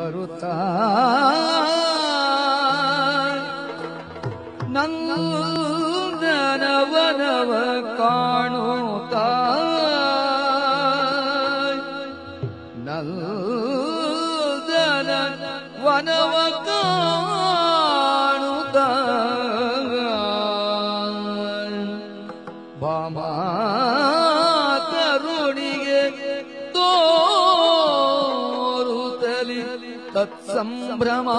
ಬರುತ್ತಾ ನಂದನವನವ ಕಾಣುತ್ತಾ ನಂದನ ವನವ ಕಾಣುತ್ತಾ ಭಾಮಾತರುಣಿಗೆ ತೋರುತ್ತಲಿ ತತ್ಸಂಭ್ರಮ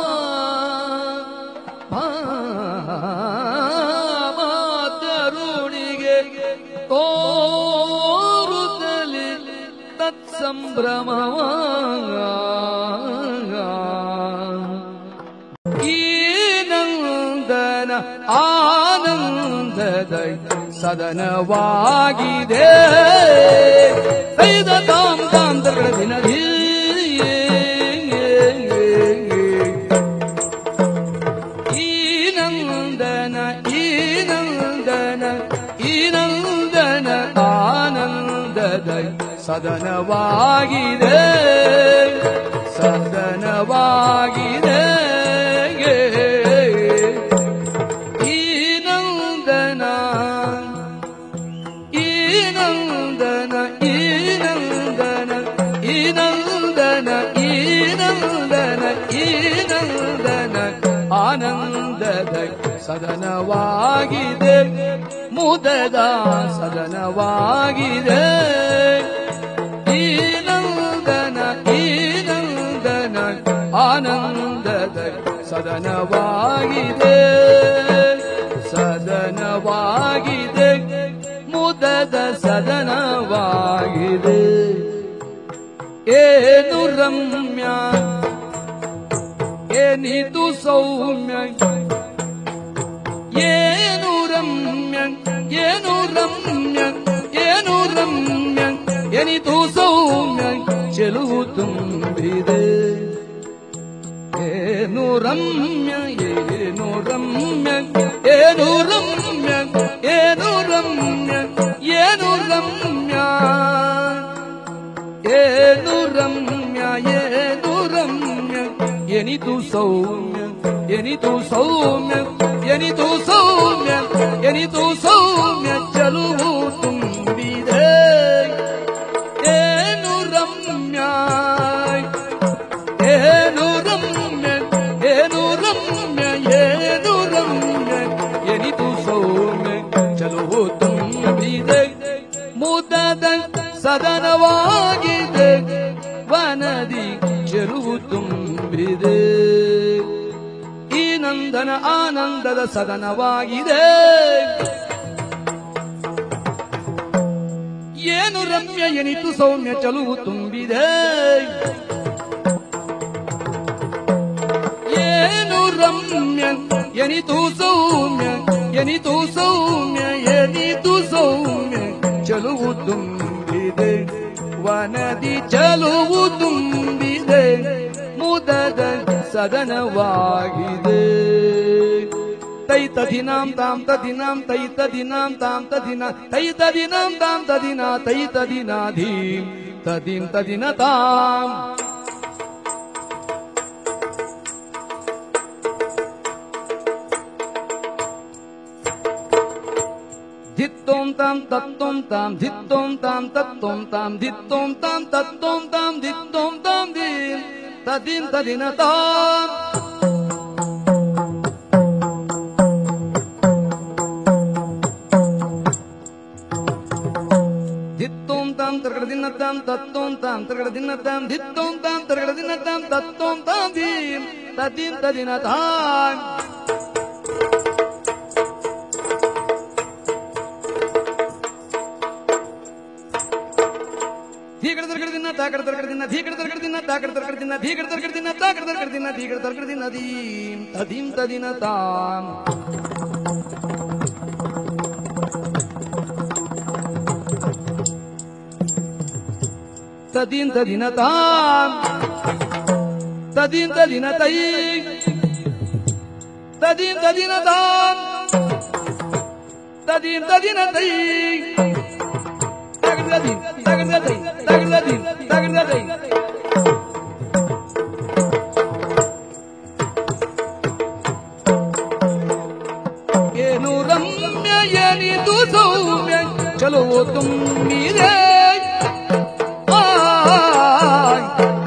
ಭಾಮಾತರುಣಿಗೆ ತೋರುತ್ತಲಿ ತತ್ಸಂಭ್ರಮವ ಈ ನಂದನ ಆನಂದದ ಸದನವಾಗಿದೆ ಐದ ತಾಮ್ ತಾಮ್ ತಗಳ ದಿನ ಈ ನಂದನ ಈ ನಂದನ ಈ ನಂದನ ಆನಂದದ ಸದನವಾಗಿದೆ ಸದನವಾಗಿದೆ ಈ ನಂದನ ಈ ನಂದನ ಈ ನಂದನ ಈ ನಂದನ ಈ ನಂದನ ಈ ನಂದನ ಆನಂದದ ಸದನವಾಗಿದೆ ಮುದದ ಸದನವಾಗಿದೆ ಈ ನಂದನ ಈ ನಂದನ ಆನಂದದ ಸದನವಾಗಿದೆ ಸದನವಾಗಿದೆ ಮುದದ ಸದನವಾಗಿದೆ ಏನು ರಮ್ಯ ಏನಿದು ಸೌಮ್ಯ ಏನು ರಮ್ಯ ಏನು ರಮ್ಯ ಏನು ರಮ್ಯ ಎನಿತು ಸೌಮ್ಯ ಚೆಲುವು ತುಂಬಿದೆ ಏನು ರಮ್ಯ ಏನು ರಮ್ಯ ಏನು ರಮ್ಯ ಏನು ರಮ್ಯ ಏನು ರಮ್ಯ ಏನು ರಮ್ಯ ಏನು ರಮ್ಯ ಎನಿತು ಸೌಮ್ಯ ಎನಿತು ಸೌಮ್ಯ ಎನಿತು ಸೌಮ್ಯ ಎನಿತು ಸೌಮ್ಯ ಚಲುವು ತುಂಬಿದೆ ಏನು ರಮ್ಯ ಏನು ರಮ್ಯ ಏನು ರಮ್ಯ ಏನು ರಮ್ಯ ಎನಿತು ಸೌಮ್ಯ ಚಲುವು ತುಂಬಿದೆ ಮುದದ ಸದನವಾಗಿದೆ ವನದಿ ಚೆಲುವು ತುಂಬಿದೆ ಈ ನಂದನ ಆನಂದದ ಸದನವಾಗಿದೆ ಏನು ರಮ್ಯ ಎನಿತು ಸೌಮ್ಯ ಚಲುವು ತುಂಬಿದೆ ಏನು ರಮ್ಯ ಎನಿತು ಸೌಮ್ಯ ಎನಿತು ಸೌಮ್ಯ ಎನಿತು ಸೌಮ್ಯ ಚಲುವು ತುಂಬಿದೆ ವನದಿ ಚಲುವು ತುಂಬಿದೆ ಮುದದ ಸದನವಾಗಿದೆ ತೈತ ದಿನಾಂ ತಾಂ ತದಿನಾಂ ತೈತ ದಿನಾಂ ತಾಂ ತದಿನ ತೈತ ದಿನಾಂ ತಾಂ ತದಿನ ತೈತ ದಿನ ಧೀಂ ತದಿಂ ತದಿನ ತಾಂ ಧಿತ್ತೋಂ ತಾಂ ತತ್ತೋಂ ತಾಂ ಧಿತ್ತೋಂ ತಾಂ ತತ್ತೋಂ ತಾಂ ಧಿತ್ತೋಂ ತಾಂ ತತ್ತೋಂ ತಾಂ ಧಿತ್ತೋಂ ತಾಂ ಧೀಂ ತದಿಂ ತದಿನ ತಾಂ ಧಿತ್ತೋಂ ತಾಂ ತರಗಡದಿನ ತಾಂ ತತ್ತೋಂ ತಾಂ ತರಗಡದಿನ ತಾಂ ಧಿತ್ತೋಂ ತಾಂ ತರಗಡದಿನ ತಾಂ ತತ್ತೋಂ ತಾಂ ಧೀಂ ತದಿಂ ತದಿನ ತಾಂ ಧೀಗಡ ತರಗಡದಿನ ತಾಕಡ ತರಗಡದಿನ ಧೀಗಡ ತರಗಡದಿನ ತಾಕಡ ತರಗಡದಿನ ಧೀಗಡ ತರಗಡದಿನ ತಾಕಡ ತರಗಡದಿನ ಧೀಗಡ ತರಗಡದಿನ ಧೀಂ ತದಿಂ ತದಿನ ತಾಂ ತದಿಂ ತದಿನ ತಾಂ ತದಿಂ ತದಿನ ತೈ ತದಿಂ ತದಿನ ತಾಂ ತದಿಂ ತದಿನ ತೈ ತಗಡದಿ ತಗಡದಿ ತಗಡದಿ ತಗಡದಿ ಚಲುವು ತುಂಬಿದೆ ಆಯ್.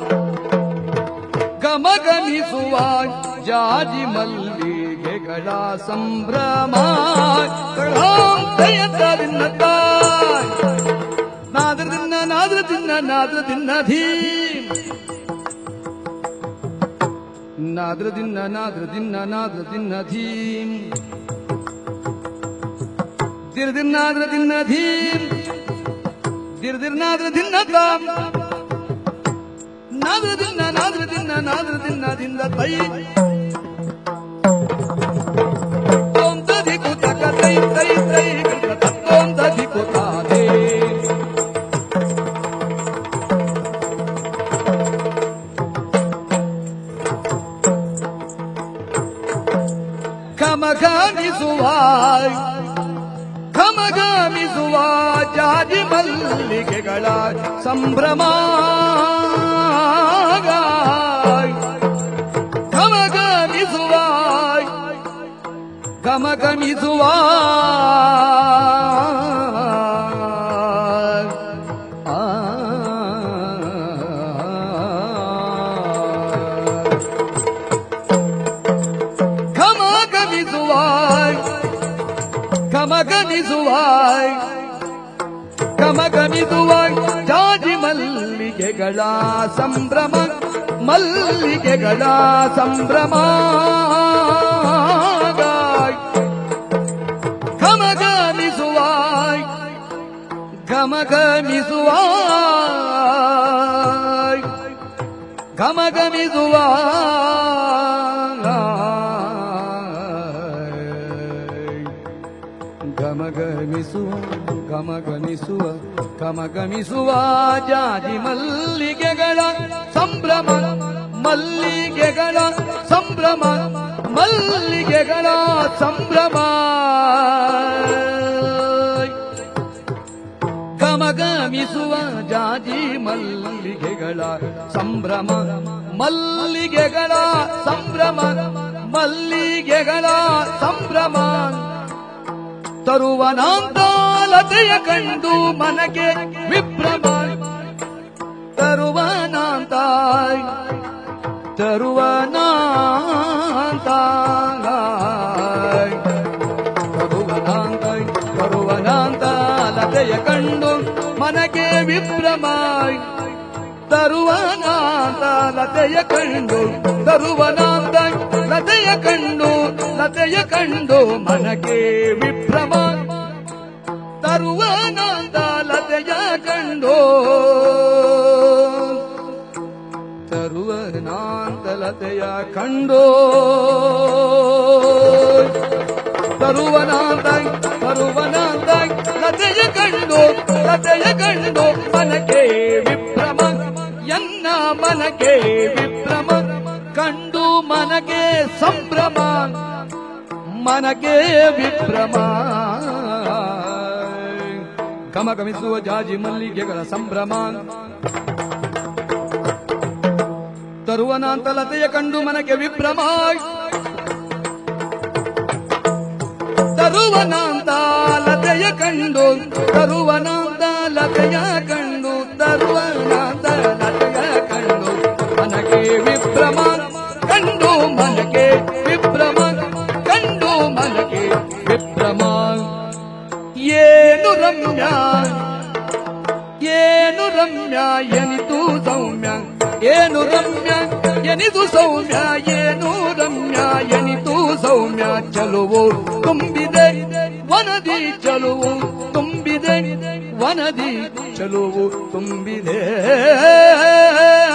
ಗಮಗಮಿಸುವ ಜಾಜಿ ಮಲ್ಲಿಗೆಗಳ ಸಂಭ್ರಮ ತಯತರಿನ ತಾಯ್ ನಾದ್ರ ದಿನ್ನ ನಾದ್ರ ದಿನ್ನ ನಾದ್ರ ದಿನ್ನ ಧೀಮ್ ನಾದ್ರ ದಿನ್ನ ನಾದ್ರ ದಿನ್ನ ನಾದ್ರ ದಿನ್ನ ಧೀಮ್ ದಿರ್ ದಿನ್ ನಾದ್ರ ದಿನ್ನ ಧೀಮ್ ದಿರ್ ದಿರ್ ನಾದ್ರ ದಿನ್ನ ತಾಮ್ ನಾದ್ರ ದಿನ್ನ ನಾದ್ರ ದಿನ್ನ ನಾದ್ರ ದಿನ್ನ ದಿಂದ ತೈ ತೋಂ ತದಿ ಕುತಕ ತೈ ತೈ ತೈ ತೋಂ ತದಿ ಕುತಾದೆ ಕಮಗಮಿಸುವ ಕಮಗಮಿಸುವ ಜಾಜಿ ಮಲ್ಲಿಗೆಗಳ ಸಂಭ್ರಮ ಕಮಗಮಿಸುವ ಕಮಗಮಿಸುವ ಕಮಗಮಿಸುವ ಕಮಗಮಿಸುವ ಕಮಗಮಿಸುವ ಜಾಜಿ ಮಲ್ಲಿಗೆಗಳ ಸಂಭ್ರಮ ಮಲ್ಲಿಗೆಗಳ ಸಂಭ್ರಮ ಕಮಗಮಿಸುವ ಘಮಘಮಿಸುವ ಘಮಘಮಿಸುವ ಘಮಘಮಿಸುವ ಘಮಘಮಿಸುವ ಘಮಘಮಿಸುವ ಜಾಜಿ ಮಲ್ಲಿಗೆಗಳ ಸಂಭ್ರಮ ಮಲ್ಲಿಗೆಗಳ ಸಂಭ್ರಮ ಮಲ್ಲಿಗೆಗಳ ಸಂಭ್ರಮ ಗಮಗಮಿಸುವ ಜಾಜಿ ಮಲ್ಲಿಗೆಗಳ ಸಂಭ್ರಮ ಮಲ್ಲಿಗೆಗಳ ಸಂಭ್ರಮ ಮಲ್ಲಿಗೆಗಳ ಸಂಭ್ರಮ ತರುವನಾಂತಾಲತೆಯ ಕಂಡು ಮನಗೆ ವಿಭ್ರಮ ತರುವನಾಂತಾಯ್ ತರುವನಾಂತಾಯ್ ತರುವನಾಂತಾಯ್ ತರುವನಾಂತಾಲತೆಯ ಕಂಡು ಮನಗೆ ವಿಭ್ರಮಾಯ್ ತರುವನಾಂತ ಲತೆಯ ಕಂಡು ತರುವನಾಂತ ಲತೆಯ ಕಂಡು ಲತೆಯ ಕಂಡು ಮನಗೆ ವಿಭ್ರಮ ತರುವನಾಂತ ಲತೆಯ ಕಂಡು ತರುವನಾಂತ ಲತೆಯ ಕಂಡು ತರುವನಾಂತ ತರುವನಾಂತ ಲತೆಯ ಕಂಡು ಲತೆಯ ಕಂಡು ಮನಗೆ ವಿಭ್ರಮ ಎನ್ನ ಮನಗೆ ವಿಭ್ರಮ ಕಂಡು ಮನಗೆ ಸಂಭ್ರಮ ಮನಗೆ ವಿಭ್ರಮ ಗಮಗಮಿಸುವ ಜಾಜಿ ಮಲ್ಲಿಗೆಗಳ ಸಂಭ್ರಮ ತರುವನಾಂತ ಲತೆಯ ಕಂಡು ಮನಗೆ ವಿಭ್ರಮ ತರುವನಾಂತ ಲತೆಯ ಕಂಡು ತರುವನಾಂತ ಲತೆಯ ಕಂಡು ತರುವನಾಂತ ಲತೆಯ ಕಂಡು ಮನಗೆ ವಿಭ್ರಮ ಕಂಡು ಮನಗೆ ವಿಭ್ರಮ ಕಂಡು ಮನಗೆ ವಿಭ್ರಮ ಏನು ರಮ್ಯ ಏನು ರಮ್ಯ ಎನಿತು ಸೌಮ್ಯ ಏನು ರಮ್ಯ ಎನಿತು ಸೌಮ್ಯ ಏನು ರಮ್ಯ ಎನಿತು ಸೌಮ್ಯ ಚಲುವು ತುಂಬಿದೆ ವನದಿ ಚಲುವು ತುಂಬಿದೆ ವನದಿ ಚಲುವು ತುಂಬಿದೆ